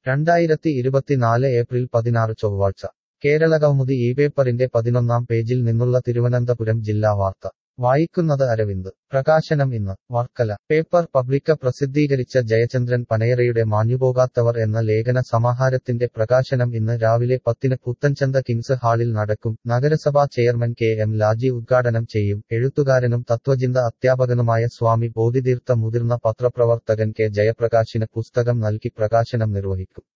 രണ്ടായിരത്തി ഇരുപത്തിനാല് ഏപ്രിൽ പതിനാറ് ചൊവ്വാഴ്ച കേരളകൗമുദി ഈ പേപ്പറിന്റെ പതിനൊന്നാം പേജിൽ നിന്നുള്ള തിരുവനന്തപുരം ജില്ലാ വാർത്ത വായിക്കുന്നത് അരവിന്ദ് പ്രകാശനം ഇന്ന് വർക്കല പേപ്പർ പബ്ലിക്ക പ്രസിദ്ധീകരിച്ച ജയചന്ദ്രൻ പനയറയുടെ മാഞ്ഞുപോകാത്തവർ എന്ന ലേഖന സമാഹാരത്തിന്റെ പ്രകാശനം ഇന്ന് രാവിലെ പത്തിന് പുത്തൻചന്ത കിങ്സ് ഹാളിൽ നടക്കും നഗരസഭാ ചെയർമാൻ കെ എം ലാജി ഉദ്ഘാടനം ചെയ്യും എഴുത്തുകാരനും തത്വചിന്ത അധ്യാപകനുമായ സ്വാമി ബോധിതീർത്ഥ മുതിർന്ന പത്രപ്രവർത്തകൻ കെ ജയപ്രകാശിന് പുസ്തകം നൽകി പ്രകാശനം നിർവഹിക്കും